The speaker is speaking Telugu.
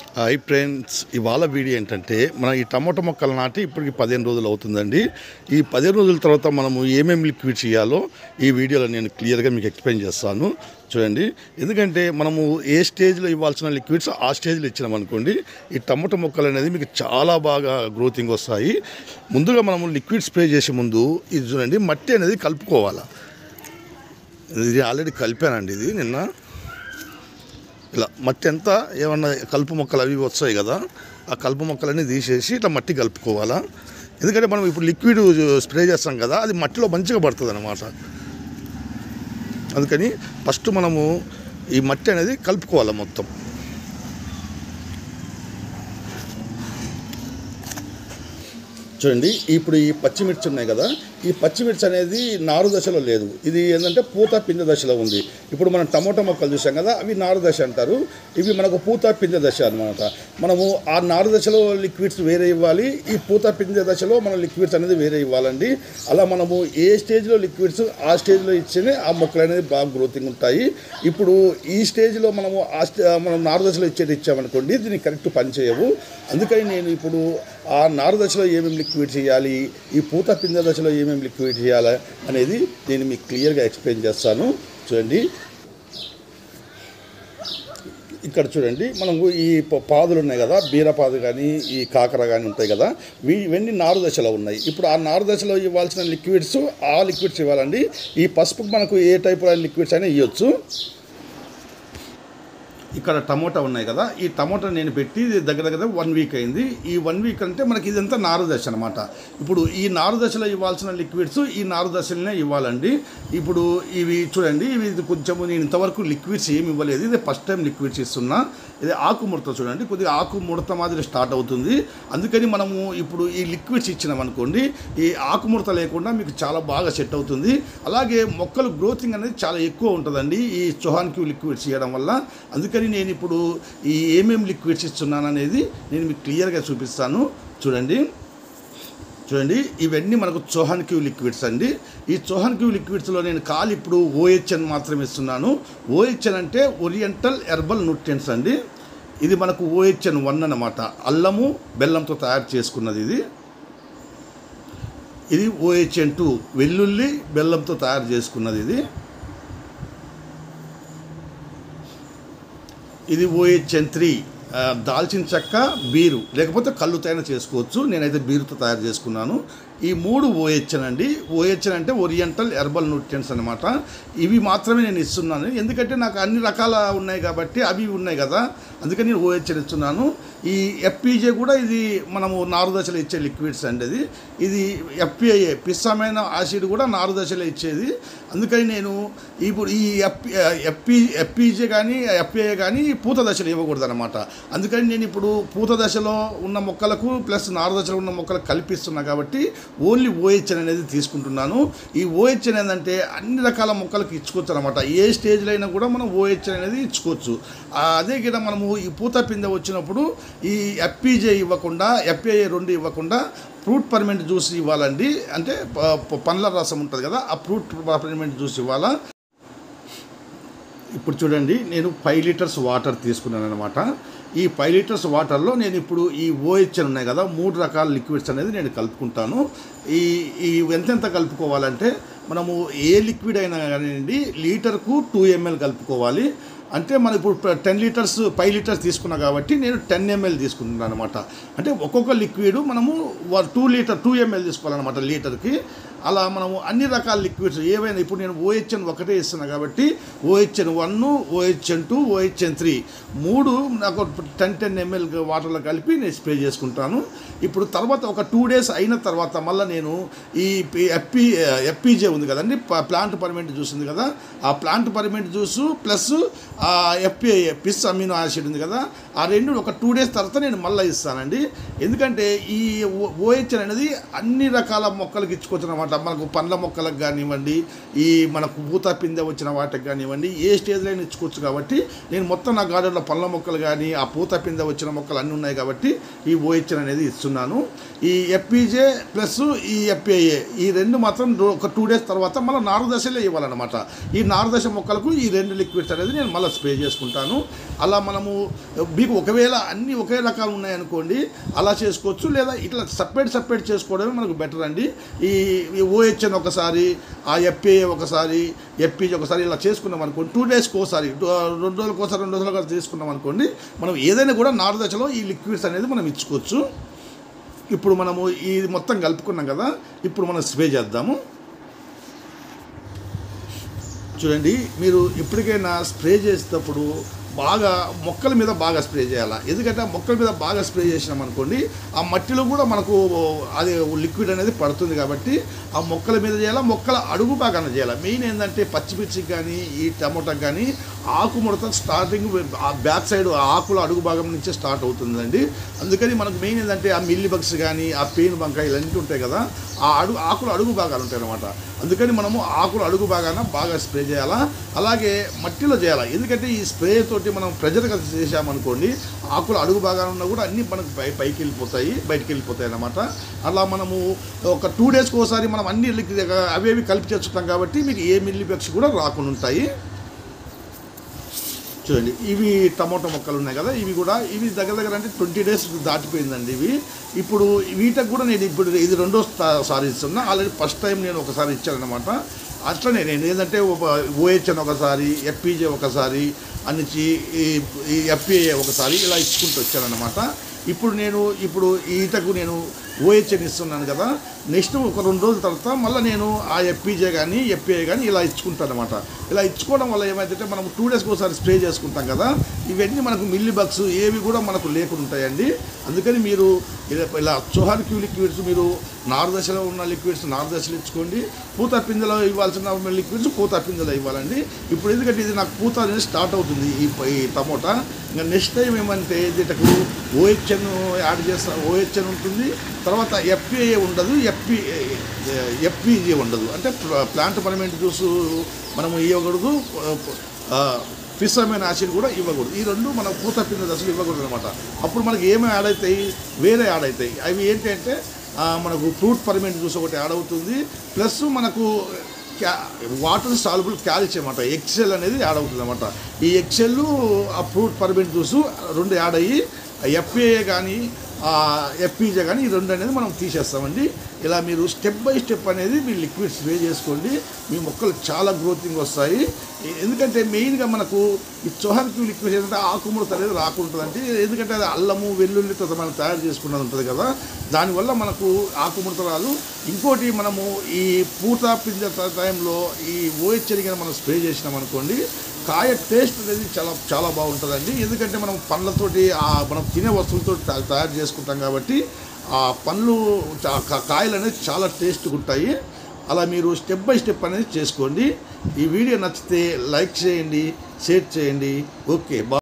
హాయ్ ఫ్రెండ్స్ ఇవాళ వీడియో ఏంటంటే మన ఈ టమాటో మొక్కలు నాటి ఇప్పటికి పదిహేను రోజులు అవుతుందండి ఈ పదిహేను రోజుల తర్వాత మనము ఏమేమి లిక్విడ్ చేయాలో ఈ వీడియోలో నేను క్లియర్గా మీకు ఎక్స్ప్లెయిన్ చేస్తాను చూడండి ఎందుకంటే మనము ఏ స్టేజ్లో ఇవ్వాల్సిన లిక్విడ్స్ ఆ స్టేజ్లో ఇచ్చినాం అనుకోండి ఈ టమాటో మొక్కలు అనేది మీకు చాలా బాగా గ్రోతింగ్ వస్తాయి ముందుగా మనము లిక్విడ్ స్ప్రే చేసే ముందు ఇది చూడండి మట్టి అనేది కలుపుకోవాలి ఇది ఆల్రెడీ కలిపానండి ఇది నిన్న ఇలా మట్టి అంతా ఏమన్నా కలుపు మొక్కలు అవి ఇవి వస్తాయి కదా ఆ కలుపు మొక్కలన్నీ తీసేసి ఇట్లా మట్టి కలుపుకోవాలా ఎందుకంటే మనం ఇప్పుడు లిక్విడ్ స్ప్రే చేస్తాం కదా అది మట్టిలో మంచిగా పడుతుంది అనమాట అందుకని ఫస్ట్ మనము ఈ మట్టి అనేది కలుపుకోవాలి మొత్తం చూడండి ఇప్పుడు ఈ పచ్చిమిర్చి ఉన్నాయి కదా ఈ పచ్చిమిర్చి అనేది నారు దశలో లేదు ఇది ఏంటంటే పూత పింజ దశలో ఉంది ఇప్పుడు మనం టమోటా మొక్కలు చూసాం కదా అవి నారు దశ అంటారు ఇవి మనకు పూత పింజ దశ అనమాట మనము ఆ నారు దశలో లిక్విడ్స్ వేరే ఇవ్వాలి ఈ పూత పింజ దశలో మనం లిక్విడ్స్ అనేది వేరే ఇవ్వాలండి అలా మనము ఏ స్టేజ్లో లిక్విడ్స్ ఆ స్టేజ్లో ఇచ్చేనే ఆ మొక్కలు అనేది బాగా గ్రోతింగ్ ఉంటాయి ఇప్పుడు ఈ స్టేజ్లో మనము ఆ స్టే మనం నారు దశలో ఇచ్చేది ఇచ్చామనుకోండి దీనికి కరెక్ట్ పనిచేయవు అందుకని నేను ఇప్పుడు ఆ నారు దశలో ఏమేమి లిక్విడ్ చేయాలి ఈ పూత పింజ దశలో ఏమేమి లిక్విడ్ చేయాలి అనేది నేను మీకు క్లియర్గా ఎక్స్ప్లెయిన్ చేస్తాను చూడండి ఇక్కడ చూడండి మనకు ఈ ప- పాదులు ఉన్నాయి కదా బీరపాదు కానీ ఈ కాకర కానీ ఉంటాయి కదా వీ ఇవన్నీ నారు దశలో ఉన్నాయి ఇప్పుడు ఆ నారు దశలో ఇవ్వాల్సిన లిక్విడ్స్ ఆ లిక్విడ్స్ ఇవ్వాలండి ఈ పసుపుకు మనకు ఏ టైప్ లిక్విడ్స్ అయినా ఇవ్వచ్చు ఇక్కడ టమోటా ఉన్నాయి కదా ఈ టమోటా నేను పెట్టి ఇది దగ్గర దగ్గర వన్ వీక్ అయింది ఈ వన్ వీక్ అంటే మనకి ఇదంతా నారు దశ అనమాట ఇప్పుడు ఈ నారు దశలో ఇవ్వాల్సిన లిక్విడ్స్ ఈ నారు దశలనే ఇవ్వాలండి ఇప్పుడు ఇవి చూడండి ఇవి ఇది కొంచెము నేను ఇంతవరకు లిక్విడ్స్ ఏమి ఇవ్వలేదు ఇది ఫస్ట్ టైం లిక్విడ్స్ ఇస్తున్నా ఇది ఆకు ముడత చూడండి కొద్దిగా ఆకు ముడత మాదిరి స్టార్ట్ అవుతుంది అందుకని మనము ఇప్పుడు ఈ లిక్విడ్స్ ఇచ్చినాం అనుకోండి ఈ ఆకు ముడత లేకుండా మీకు చాలా బాగా సెట్ అవుతుంది అలాగే మొక్కలు గ్రోతింగ్ అనేది చాలా ఎక్కువ ఉంటుందండి ఈ చొహాన్కి లిక్విడ్స్ ఇవ్వడం వల్ల అందుకని నేను ఇప్పుడు ఈ ఏమేమి లిక్విడ్స్ ఇస్తున్నాను అనేది నేను మీకు క్లియర్గా చూపిస్తాను చూడండి చూడండి ఇవన్నీ మనకు చోహాన్ క్యూ లిక్విడ్స్ అండి ఈ చోహాన్ క్యూ లిక్విడ్స్లో నేను కాలు ఇప్పుడు ఓహెచ్ఎన్ మాత్రమే ఇస్తున్నాను ఓహెచ్ఎన్ అంటే ఓరియంటల్ ఎర్బల్ న్యూట్రియన్స్ అండి ఇది మనకు ఓహెచ్ఎన్ వన్ అన్నమాట అల్లము బెల్లంతో తయారు చేసుకున్నది ఇది ఇది ఓహెచ్ఎన్ టూ వెల్లుల్లి బెల్లంతో తయారు చేసుకున్నది ఇది ఇది ఓహెచ్ఎన్ త్రీ దాల్చిన చెక్క బీరు లేకపోతే కళ్ళుతైనా చేసుకోవచ్చు నేనైతే బీరుతో తయారు చేసుకున్నాను ఈ మూడు ఓహెచ్ఎన్ అండి ఓహెచ్ఎన్ అంటే ఓరియంటల్ ఎర్బల్ న్యూట్రియన్స్ అనమాట ఇవి మాత్రమే నేను ఇస్తున్నాను ఎందుకంటే నాకు అన్ని రకాల ఉన్నాయి కాబట్టి అవి ఉన్నాయి కదా అందుకని నేను ఓహెచ్ఎన్ ఇస్తున్నాను ఈ ఎఫ్పీజే కూడా ఇది మనము నారు దశలో ఇచ్చే లిక్విడ్స్ అండి ఇది ఇది ఎఫ్పిఐఏ పిస్సమైన యాసిడ్ కూడా నారు దశలో ఇచ్చేది అందుకని నేను ఇప్పుడు ఈ ఎఫ్ ఎఫ్పి ఎఫ్పీజే కానీ ఎఫ్పిఐఏ కానీ పూత దశలో ఇవ్వకూడదు అనమాట అందుకని నేను ఇప్పుడు పూత దశలో ఉన్న మొక్కలకు ప్లస్ నారు దశలో ఉన్న మొక్కలకు కల్పిస్తున్నా కాబట్టి ఓన్లీ ఓహెచ్ఎన్ అనేది తీసుకుంటున్నాను ఈ ఓహెచ్ఎన్ ఏంటంటే అన్ని రకాల మొక్కలకు ఇచ్చుకోవచ్చు అనమాట ఏ స్టేజ్లో అయినా కూడా మనం ఓహెచ్ఎన్ అనేది ఇచ్చుకోవచ్చు ఆ, అదే కింద మనము ఈ పూత పిందె వచ్చినప్పుడు ఈ ఎఫ్పీజే ఇవ్వకుండా ఎఫ్ఐఏ రెండు ఇవ్వకుండా ఫ్రూట్ పర్మెంట్ జ్యూస్ ఇవ్వాలండి అంటే ప- ప- పండ్ల రసం ఉంటుంది కదా ఆ ఫ్రూట్ పర్మెంట్ జ్యూస్ ఇవ్వాలా ఇప్పుడు చూడండి నేను ఫైవ్ లీటర్స్ వాటర్ తీసుకున్నాను అనమాట ఈ ఫైవ్ లీటర్స్ వాటర్లో నేను ఇప్పుడు ఈ ఓహెచ్ఎన్ ఉన్నాయి కదా మూడు రకాల లిక్విడ్స్ అనేది నేను కలుపుకుంటాను ఈ ఈ ఎంతెంత కలుపుకోవాలంటే మనము ఏ లిక్విడ్ అయినా కానివ్వండి లీటర్కు టూ ఎంఎల్ కలుపుకోవాలి అంటే మనం ఇప్పుడు టెన్ లీటర్స్ ఫైవ్ లీటర్స్ తీసుకున్నా కాబట్టి నేను టెన్ ఎంఎల్ తీసుకుంటున్నాను అనమాట అంటే ఒక్కొక్క లిక్విడ్ మనము టూ లీటర్ టూ ఎంఎల్ తీసుకోవాలన్నమాట లీటర్కి అలా మనము అన్ని రకాల లిక్విడ్స్ ఏవైనా ఇప్పుడు నేను ఓహెచ్ఎన్ ఒకటే ఇస్తున్నా కాబట్టి O H N one O H N two O H N three మూడు నాకు టెన్ టెన్ ఎంఎల్ వాటర్లో కలిపి నేను స్ప్రే చేసుకుంటాను ఇప్పుడు తర్వాత ఒక టూ డేస్ అయిన తర్వాత మళ్ళీ నేను ఈ ఎఫ్పి ఎఫ్పిజే ఉంది కదండి ప- ప్లాంట్ పర్మెంట్ జ్యూస్ ఉంది కదా ఆ ప్లాంట్ పర్మెంట్ జ్యూస్ ప్లస్ ఆ ఎఫ్పిఐ పిస్ అమినో యాసిడ్ ఉంది కదా ఆ రెండు ఒక టూ డేస్ తర్వాత నేను మళ్ళీ ఇస్తానండి ఎందుకంటే ఈ ఓహెచ్ఎన్ అనేది అన్ని రకాల మొక్కలకి ఇచ్చుకోవచ్చు అనమాట అనమాట మనకు పండ్ల మొక్కలకు కానివ్వండి ఈ మనకు పూత పిందె వచ్చిన వాటికి కానివ్వండి ఏ స్టేజ్లో అయినా ఇచ్చుకోవచ్చు కాబట్టి నేను మొత్తం నా గార్డెన్లో పండ్ల మొక్కలు కానీ ఆ పూత పిందె వచ్చిన మొక్కలు అన్నీ ఉన్నాయి కాబట్టి ఈ ఓహెచ్ఎన్ అనేది ఇస్తున్నాను ఈ ఎఫ్పీజే ప్లస్ ఈ ఎఫ్ఏఏ ఈ రెండు మాత్రం రో- ఒక టూ డేస్ తర్వాత మళ్ళీ నారు దశలో ఇవ్వాలన్నమాట ఈ నారు దశ మొక్కలకు ఈ రెండు లిక్విడ్స్ అనేది నేను మళ్ళీ స్ప్రే చేసుకుంటాను అలా మనము మీకు ఒకవేళ అన్ని ఒకే రకాలు ఉన్నాయనుకోండి అలా చేసుకోవచ్చు లేదా ఇట్లా సపరేట్ సపరేట్ చేసుకోవడమే మనకు బెటర్ అండి ఈ ఓహెచ్ఎన్ ఒకసారి ఆ ఎఫ్ఏఏ ఒకసారి ఎఫ్పీజీ ఒకసారి ఇలా చేసుకున్నాం అనుకోండి టూ డేస్కి ఒకసారి టూ- రెండు రోజులకు ఒకసారి రెండు రోజులకు ఒకసారి చేసుకున్నాం అనుకోండి మనం ఏదైనా కూడా నారు దశలో ఈ లిక్విడ్స్ అనేది మనం ఇచ్చుకోవచ్చు ఇప్పుడు మనము ఇది మొత్తం కలుపుకున్నాం కదా ఇప్పుడు మనం స్ప్రే చేద్దాము చూడండి మీరు ఎప్పటికైనా స్ప్రే చేసేటప్పుడు బాగా మొక్కల మీద బాగా స్ప్రే చేయాలి ఎందుకంటే ఆ మొక్కల మీద బాగా స్ప్రే చేసినాం అనుకోండి ఆ మట్టిలో కూడా మనకు అది లిక్విడ్ అనేది పడుతుంది కాబట్టి ఆ మొక్కల మీద చేయాలా మొక్కల అడుగు భాగాన చేయాలి మెయిన్ ఏంటంటే పచ్చిమిర్చికి కానీ ఈ టమోటాకి కానీ ఆకు ముడత స్టార్టింగ్ ఆ బ్యాక్ సైడ్ ఆ ఆకుల అడుగు భాగం నుంచే స్టార్ట్ అవుతుందండి అందుకని మనకు మెయిన్ ఏంటంటే ఆ మిల్లి బగ్స్ కానీ ఆ పెయిన్ బంక ఇలాంటి ఉంటాయి కదా ఆ అడుగు ఆకులు అడుగు భాగాలు ఉంటాయి అనమాట అందుకని మనము ఆకులు అడుగు భాగాన బాగా స్ప్రే చేయాలా అలాగే మట్టిలో చేయాలా ఎందుకంటే ఈ స్ప్రే తోటి మనం ప్రెజర్గా చేసామనుకోండి ఆకులు అడుగు భాగాన ఉన్నా కూడా అన్నీ మనకు పై పైకి వెళ్ళిపోతాయి బయటికి వెళ్ళిపోతాయి అన్నమాట అలా మనము ఒక టూ డేస్కి ఒకసారి మనం అన్ని లిక్విడ్ అవేవి కలిపి చేస్తుంటాం కాబట్టి మీకు ఏ మిల్లీ బగ్స్ కూడా రాకుండా ఉంటాయి చూడండి ఇవి టమోటా మొక్కలు ఉన్నాయి కదా ఇవి కూడా ఇవి దగ్గర దగ్గర అంటే ట్వంటీ డేస్ దాటిపోయిందండి ఇవి ఇప్పుడు వీటికి కూడా నేను ఇప్పుడు ఇది రెండో సా- సారి ఇస్తున్నా ఆల్రెడీ ఫస్ట్ టైం నేను ఒకసారి ఇచ్చానమాట అట్లనే నేను ఏంటంటే ఓహెచ్ఎన్ ఒకసారి ఎఫ్పీజే ఒకసారి అన్నిచి ఈ ఎఫ్ఏఏ ఒకసారి ఇలా ఇచ్చుకుంటూ వచ్చానన్నమాట ఇప్పుడు నేను ఇప్పుడు ఈతకు నేను ఓహెచ్ఎన్ ఇస్తున్నాను కదా నెక్స్ట్ ఒక రెండు రోజుల తర్వాత మళ్ళీ నేను ఆ ఎఫ్పీజే కానీ ఎఫ్ఏ కానీ ఇలా ఇచ్చుకుంటాను అనమాట ఇలా ఇచ్చుకోవడం వల్ల ఏమైతే మనం టూ డేస్కి ఒకసారి స్ప్రే చేసుకుంటాం కదా ఇవన్నీ మనకు మిల్లీ బగ్స్ ఏవి కూడా మనకు లేకుండా ఉంటాయండి అందుకని మీరు ఇలా ఇలా చోహార్ క్యూ లిక్విడ్స్ మీరు నారు దశలో ఉన్న లిక్విడ్స్ నారు దశలో ఇచ్చుకోండి పూత పిందెలో ఇవ్వాల్సిన లిక్విడ్స్ పూత పిందెలో ఇవ్వాలండి ఇప్పుడు ఎందుకంటే ఇది నాకు పూత అనేది స్టార్ట్ అవుతుంది ఈ ఈ టమోటా ఇంకా నెక్స్ట్ టైం ఏమంటే దీటకు ఓహెచ్ఎన్ యాడ్ చేస్తా ఓహెచ్ఎన్ ఉంటుంది తర్వాత ఎఫ్పిఏ ఉండదు ఎఫ్పి ఎఫ్పిజే ఉండదు అంటే ప్లాంట్ పర్మనెంట్ జ్యూస్ మనము ఇవ్వకూడదు ఫిసమైన యాసిడ్ కూడా ఇవ్వకూడదు ఈ రెండు మనం పూత పిండి దశలు ఇవ్వకూడదు అనమాట అప్పుడు మనకి ఏమి యాడ్ అవుతాయి వేరే యాడ్ అవుతాయి అవి ఏంటంటే ఆ, మనకు ఫ్రూట్ పర్మనెంట్ జ్యూస్ ఒకటి యాడ్ అవుతుంది ప్లస్ మనకు క్యా వాటర్ సాల్బుల్ క్యాల్షియం అనమాట ఎక్సెల్ అనేది యాడ్ అవుతుంది అనమాట ఈ ఎక్సెల్ ఆ ఫ్రూట్ పర్మనెంట్ జ్యూస్ రెండు యాడ్ అయ్యి ఎఫ్ఏఏ కానీ ఎఫ్పీజే కానీ ఈ రెండు అనేది మనం తీసేస్తామండి ఇలా మీరు స్టెప్ బై స్టెప్ అనేది మీ లిక్విడ్ స్ప్రే చేసుకోండి మీ మొక్కలు చాలా గ్రోతింగ్ వస్తాయి ఎ- ఎందుకంటే మెయిన్గా మనకు ఈ చొహర్కి లిక్విడ్ ఏంటంటే ఆకుముడత అనేది రాకుంటుందంటే ఎందుకంటే అది అల్లము వెల్లుల్లితో మనం తయారు చేసుకున్నది ఉంటుంది కదా దానివల్ల మనకు ఆకుముడత రాదు ఇంకోటి మనము ఈ పూత పింజ ట- టైంలో ఈ ఓహెచ్చరిగా మనం స్ప్రే చేసినాం అనుకోండి కాయ టేస్ట్ అనేది చాలా చాలా బాగుంటుందండి ఎందుకంటే మనం పండ్లతోటి ఆ మనం తినే వస్తువులతో తా- తయారు చేసుకుంటాం కాబట్టి ఆ పండ్లు చా- కా- కాయలు అనేది చాలా టేస్ట్గా ఉంటాయి అలా మీరు స్టెప్ బై స్టెప్ అనేది చేసుకోండి ఈ వీడియో నచ్చితే లైక్ చేయండి షేర్ చేయండి ఓకే బా